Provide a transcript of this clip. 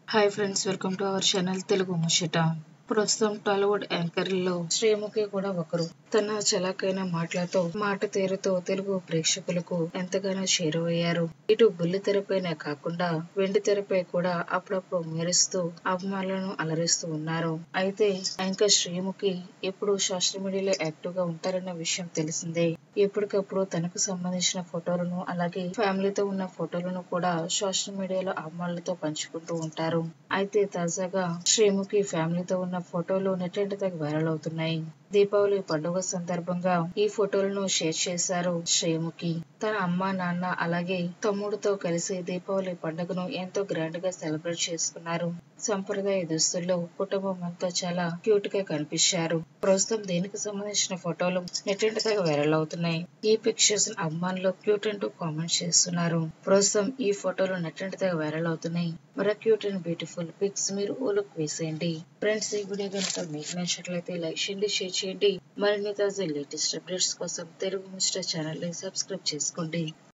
hi friends welcome to our channel Telugu ముచ్చట ప్రస్తుతం టాలీవుడ్ యాంకర్లలో శ్రీముఖి కూడా ఒకరు తన చలాకైన మాటలతో మాట తీరుతో తెలుగు ప్రేక్షకులకు ఎంతగానో చేరువయ్యారు ఇటు బుల్లి తెరపైనే కాకుండా వెండి తెరపై కూడా అప్పుడప్పుడు మెరుస్తూ అభిమానులను అలరిస్తూ ఉన్నారు అయితే యాంకర్ శ్రీముఖి ఎప్పుడు సోషల్ మీడియాలో యాక్టివ్ గా ఉంటారన్న విషయం తెలిసిందే ఎప్పటికప్పుడు తనకు సంబంధించిన ఫోటోలను అలాగే ఫ్యామిలీతో ఉన్న ఫోటోలను కూడా సోషల్ మీడియాలో అభిమానులతో పంచుకుంటూ ఉంటారు అయితే తాజాగా శ్రీముఖి ఫ్యామిలీతో ఉన్న ఫోటోలు నెట్టింటి తెగ వైరల్ అవుతున్నాయి దీపావళి పండుగ సందర్భంగా ఈ ఫోటోలను షేర్ చేశారు శ్రీముఖి తన అమ్మ నాన్న అలాగే తమ్ముడితో కలిసి దీపావళి పండుగను ఎంతో గ్రాండ్ గా సెలబ్రేట్ చేసుకున్నారు సంప్రదాయ దుస్తుల్లో కుటుంబం అంతా చాలా క్యూట్ గా కనిపించారు ప్రస్తుతం దీనికి సంబంధించిన ఫోటోలు నెట్టింటి తెగ వైరల్ అవుతున్నాయి ఈ పిక్చర్స్ అభిమానులు క్యూట్ అంటూ కామెంట్ చేస్తున్నారు ప్రస్తుతం ఈ ఫోటోలు నెట్టింటి తెగ వైరల్ అవుతున్నాయి మరి క్యూట్ అండ్ బ్యూటిఫుల్ పిక్స్ మీరు ఓ లుక్ వేసేయండి ఫ్రెండ్స్ ఈ వీడియో కనుక మీకు నచ్చినట్లయితే లైక్ చేయండి షేర్ చేయండి మరిన్ని తాజా లేటెస్ట్ అప్డేట్స్ కోసం తెలుగు మిస్టర్ ఛానల్ ని సబ్స్క్రైబ్ చేసుకోండి